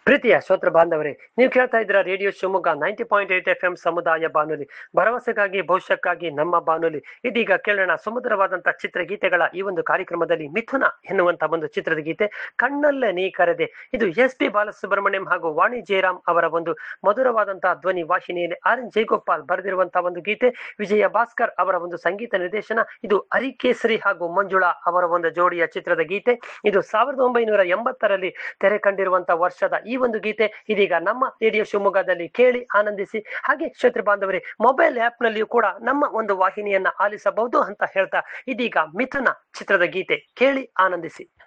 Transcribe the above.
ಪ್ರೀತಿಯ ಶ್ರೋತೃ ಬಾಂಧವರೇ ನೀವು ಕೇಳ್ತಾ ಇದ್ದೀರಾ radio Shivamogga ninety point eight F M ಸಮುದಾಯ ಬಾನುಲಿ ಭರವಸೆಗಾಗಿ ಭವಿಷ್ಯಕ್ಕಾಗಿ ನಮ್ಮ ಬಾನುಲಿ ಇದೀಗ ಕೇಳೋಣ ಸುಮಧುರವಾದಂತಹ ಚಿತ್ರಗೀತೆಗಳ ಈ ಒಂದು ಕಾರ್ಯಕ್ರಮದಲ್ಲಿ ಮಿಥುನ ಎನ್ನುವಂತ ಒಂದು ಚಿತ್ರದ ಗೀತೆ ಕಣ್ಣಲ್ಲೇ ನೀ ಕರೆದೆ ಇದು ಎಸ್ ಪಿ ಬಾಲಸುಬ್ರಹ್ಮಣ್ಯಂ ಹಾಗೂ ವಾಣಿ ಜಯರಾಮ್ ಅವರ ಒಂದು ಮಧುರವಾದಂತಹ ಧ್ವನಿ ವಾಹಿನಿಯಲ್ಲಿ ಆರ್ ಎನ್ ಜಯಗೋಪಾಲ್ ಬರೆದಿರುವಂತಹ ಒಂದು ಗೀತೆ ವಿಜಯ ಭಾಸ್ಕರ್ ಅವರ ಒಂದು ಸಂಗೀತ ನಿರ್ದೇಶನ ಇದು ಹರಿಕೇಸರಿ ಹಾಗೂ ಮಂಜುಳಾ ಅವರ ಒಂದು ಜೋಡಿಯ ಚಿತ್ರದ ಗೀತೆ ಇದು ಸಾವಿರದ ಒಂಬೈನೂರ ಎಂಬತ್ತರಲ್ಲಿ ತೆರೆ ಕಂಡಿರುವಂತಹ ವರ್ಷದ ಈ ಒಂದು ಗೀತೆ ಇದೀಗ ನಮ್ಮ ರೇಡಿಯೋ ಶಿವಮೊಗ್ಗದಲ್ಲಿ ಕೇಳಿ ಆನಂದಿಸಿ ಹಾಗೆ ಶ್ರೋತೃ ಬಾಂಧವರೇ ಮೊಬೈಲ್ ಆಪ್ ನಲ್ಲಿಯೂ ಕೂಡ ನಮ್ಮ ಒಂದು ವಾಹಿನಿಯನ್ನ ಆಲಿಸಬಹುದು ಅಂತ ಹೇಳ್ತಾ ಇದೀಗ ಮಿಥುನ ಚಿತ್ರದ ಗೀತೆ ಕೇಳಿ ಆನಂದಿಸಿ